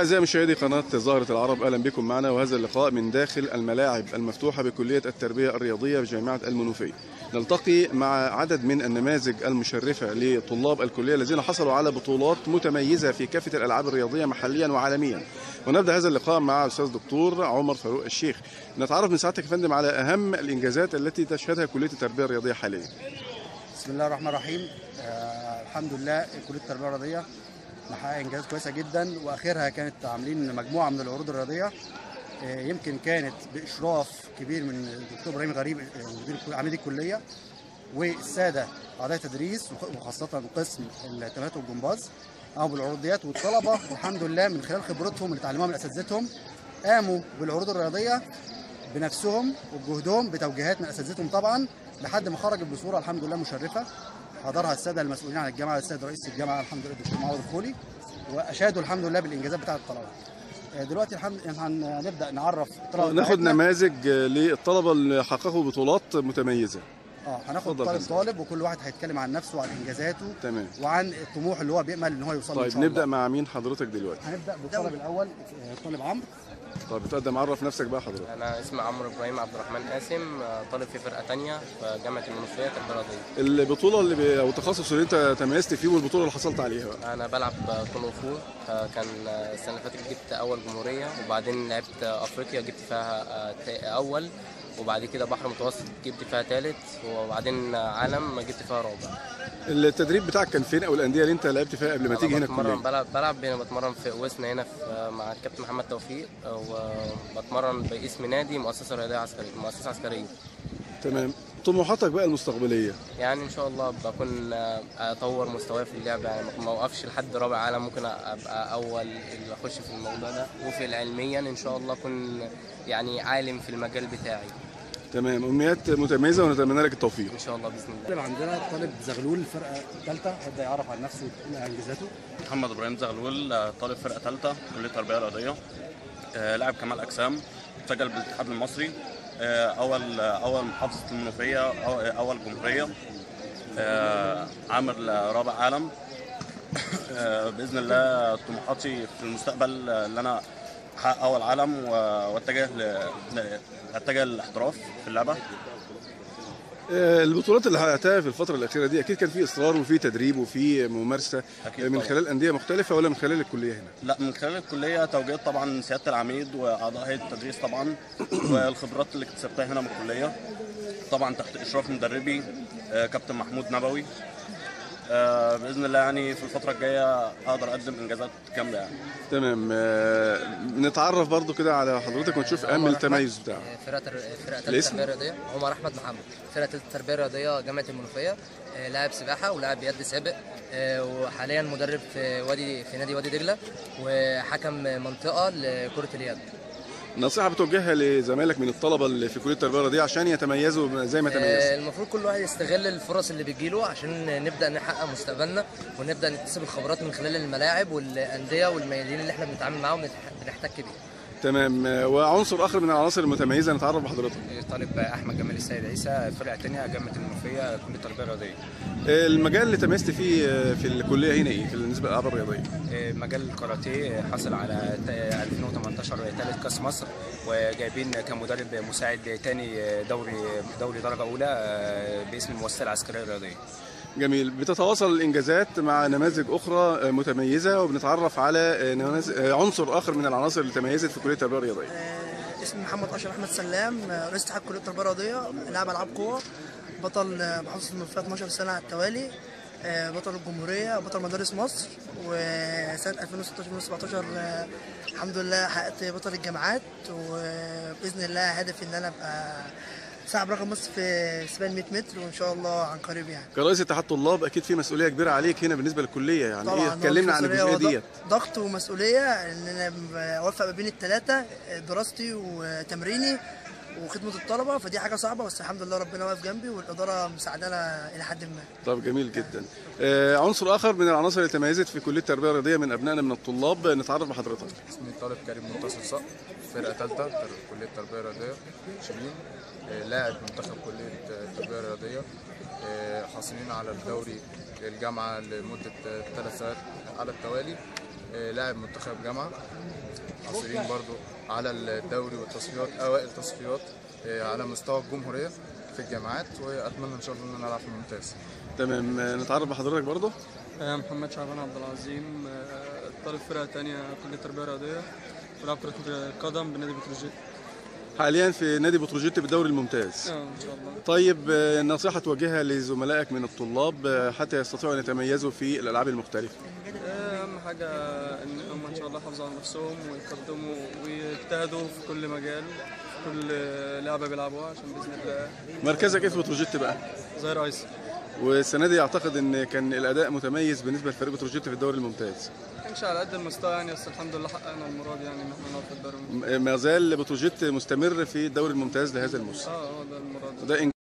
أعزائي مشاهدي قناة زهرة العرب أهلا بكم معنا وهذا اللقاء من داخل الملاعب المفتوحة بكلية التربية الرياضية بجامعة المنوفية نلتقي مع عدد من النماذج المشرفة لطلاب الكلية الذين حصلوا على بطولات متميزة في كافة الألعاب الرياضية محليا وعالميا ونبدأ هذا اللقاء مع الأستاذ دكتور عمر فاروق الشيخ نتعرف من سعادتك يا فندم على أهم الإنجازات التي تشهدها كلية التربية الرياضية حاليا بسم الله الرحمن الرحيم آه الحمد لله كليه التربيه الرياضيه محقق انجازات كويسه جدا واخرها كانت عاملين مجموعه من العروض الرياضيه آه يمكن كانت باشراف كبير من الدكتور ابراهيم غريب آه، مدير الكل- عميد الكليه والساده اعضاء التدريس وخ- وخاصه قسم التمارين والجمباز قاموا بالعروض ديت والطلبه الحمد لله من خلال خبرتهم اللي اتعلموها من اساتذتهم قاموا بالعروض الرياضيه بنفسهم وبجهدهم بتوجيهات من اساتذتهم طبعا لحد ما خرجت بصوره الحمد لله مشرفه حضرها الساده المسؤولين عن الجامعه السيد رئيس الجامعه الحمد لله الدكتور معوض الخولي واشادوا الحمد لله بالانجازات بتاعه الطلبه. آه، دلوقتي الحمد لله هنبدا نعرف الطلبه ناخد بتاعتنا. نماذج للطلبة اللي حققوا بطولات متميزة اه هناخد اتفضل طالب فندم. طالب وكل واحد هيتكلم عن نفسه وعن انجازاته تمام وعن الطموح اللي هو بيامل ان هو يوصل له ان طيب شاء نبدأ الله. مع مين حضرتك دلوقتي هنبدا بالطالب الاول آه، طالب عمرو طيب اتقدم عرف نفسك بقى حضرتك انا اسمي عمرو ابراهيم عبد الرحمن قاسم آه، طالب في فرقه تانية في جامعه المنوفيه تربيه رياضيه البطولة اللي ب... أو التخصص اللي أنت تميزت فيه والبطولة اللي حصلت عليها بقى انا بلعب كونغ فو آه، كان آه، السنه اللي فاتت جبت اول جمهوريه وبعدين لعبت آه، افريقيا جبت فيها آه، تا- اول وبعد كده بحر متوسط جبت فيها ثالث وبعدين آه، عالم جبت فيها رابع التدريب بتاعك كان فين أو الأندية اللي أنت لعبت فيها قبل ما أنا تيجي هنا بتمرن الكلية بلعب بلعب هنا بتمرن في وسنا هنا في آه، مع الكابتن محمد توفيق آه، وبتمرن باسم نادي مؤسسه رياضيه عسكريه مؤسسه عسكريه تمام طموحاتك بقى المستقبليه يعني ان شاء الله بكون آه، اطور مستواي في اللعبه يعني ما اوقفش لحد رابع عالم ممكن ابقى اول اللي اخش في الموضوع ده وفي علميا ان شاء الله اكون يعني عالم في المجال بتاعي تمام امنيات متميزه ونتمنى لك التوفيق ان شاء الله باذن الله طالب عندنا طالب زغلول الفرقه الثالثه هيبدا يعرف عن نفسه ويقول عن انجازاته محمد ابراهيم زغلول آه، طالب فرقه ثالثه كليه تربيه رياضيه آه، لاعب كمال اجسام سجل بالاتحاد المصري آه، اول آه، اول محافظه المنوفيه أو- آه، اول جمهوريه آه، عامل آه، رابع عالم آه، باذن الله طموحاتي في المستقبل آه، ان انا احقق اول عالم و- واتجه ل... ل- اتجه للاحتراف في اللعبه آه، البطولات اللي حققتها في الفتره الاخيره دي اكيد كان في اصرار وفي تدريب وفي ممارسه أكيد آه، من طبعاً. خلال انديه مختلفه ولا من خلال الكليه هنا لا من خلال الكليه توجيهات طبعا سياده العميد واعضاء هيئه التدريس طبعا والخبرات اللي اكتسبتها هنا من الكليه طبعا تحت اشراف مدربي آه، كابتن محمود نبوي آه، باذن الله يعني في الفتره الجايه اقدر اقدم انجازات كامله يعني تمام آه، نتعرف برضو كده على حضرتك ونشوف اهم عمر التميز أحمد، بتاعك فرقه تر- فرقه ثالثه الاسم؟ تربيه رياضيه عمر احمد محمد فرقه ثالثه تربيه رياضيه جامعه المنوفيه آه، لاعب سباحه ولاعب يد سابق آه، وحاليا مدرب في وادي في نادي وادي دجله وحكم منطقه لكره اليد نصيحه بتوجهها لزمايلك من الطلبه اللي في كليه التربيه الرياضيه عشان يتميزوا زي ما آه، تميزت المفروض كل واحد يستغل الفرص اللي بتجيله عشان نبدا نحقق مستقبلنا ونبدا نكتسب الخبرات من خلال الملاعب والانديه والميادين اللي احنا بنتعامل معاهم وبنحتك بيهم تمام آه، وعنصر اخر من العناصر المتميزه نتعرف بحضرتك طالب احمد جمال السيد عيسى فرقه تانية جامعه المنوفيه كليه التربيه الرياضيه آه، المجال اللي تميزت فيه آه، في الكليه هنا ايه في بالنسبه للالعاب الرياضيه آه، مجال الكاراتيه حصل على تا- 2018 ثالث كاس مصر وجايبين كمدرب مساعد تاني دوري دوري درجه اولى آه، باسم المؤسسه العسكريه الرياضيه جميل بتتواصل الانجازات مع نماذج اخرى آه، متميزه وبنتعرف على آه، نماذج- آه، عنصر اخر من العناصر اللي تميزت في كليه التربيه الرياضيه آه، اسمي محمد اشرف احمد سلام آه، رئيس اتحاد كليه التربيه الرياضيه لاعب العاب قوه بطل آه، محافظه المنوفيه 12 سنه على التوالي آه، بطل الجمهوريه بطل مدارس مصر وسنه 2016 2017 آه، الحمد لله حققت بطل الجامعات وباذن الله هدفي ان انا ابقى صاحب رقم مصر في سباق 100 متر وان شاء الله عن قريب يعني كرئيس اتحاد طلاب اكيد في مسؤوليه كبيره عليك هنا بالنسبه للكليه يعني طبعا ايه اتكلمنا عن مسؤولية الجزئيه وضغط- ديت ضغط ومسؤوليه ان انا اوفق ما بين الثلاثه دراستي وتمريني وخدمه الطلبه فدي حاجه صعبه بس الحمد لله ربنا واقف جنبي والاداره مساعدانا الى حد ما طب جميل جدا آه، عنصر اخر من العناصر اللي تميزت في كليه التربيه الرياضيه من ابنائنا من الطلاب آه، نتعرف بحضرتك اسمي طالب كريم منتصر صقر فرقة تالتة تر- كلية التربية الرياضية شبين آه، لاعب منتخب كلية آه، التربية الرياضية آه، حاصلين على الدوري الجامعة لمدة ثلاث سنوات على التوالي آه، لاعب منتخب جامعه حاصلين برضو على الدوري والتصفيات اوائل تصفيات آه، على مستوى الجمهوريه في الجامعات واتمنى ان شاء الله ان انا العب في الممتاز تمام آه، نتعرف بحضرتك برضه محمد شعبان عبد العظيم آه، طالب فرقة تانية كلية تربية رياضية بلعب كرة قدم بنادي بتروجيت حاليا في نادي بتروجيت بالدوري الممتاز اه ان شاء الله طيب آه، نصيحة توجهها لزملائك من الطلاب آه، حتى يستطيعوا أن يتميزوا في الألعاب المختلفة آه، اهم حاجة ان هم ان شاء الله يحافظوا على نفسهم ويقدموا ويجتهدوا في كل مجال في كل لعبة بيلعبوها عشان بإذن الله مركزك إيه في بتروجيت بقى؟ زي ايسر والسنة دي أعتقد أن كان الأداء متميز بالنسبة لفريق بتروجيت في الدوري الممتاز ما كانش على قد المستوى يعني بس الحمد لله حققنا المراد يعني ان احنا نقعد في الدوري الممتاز. م- ما زال بتروجيت مستمر في الدوري الممتاز لهذا الموسم اه هو ده المراد وده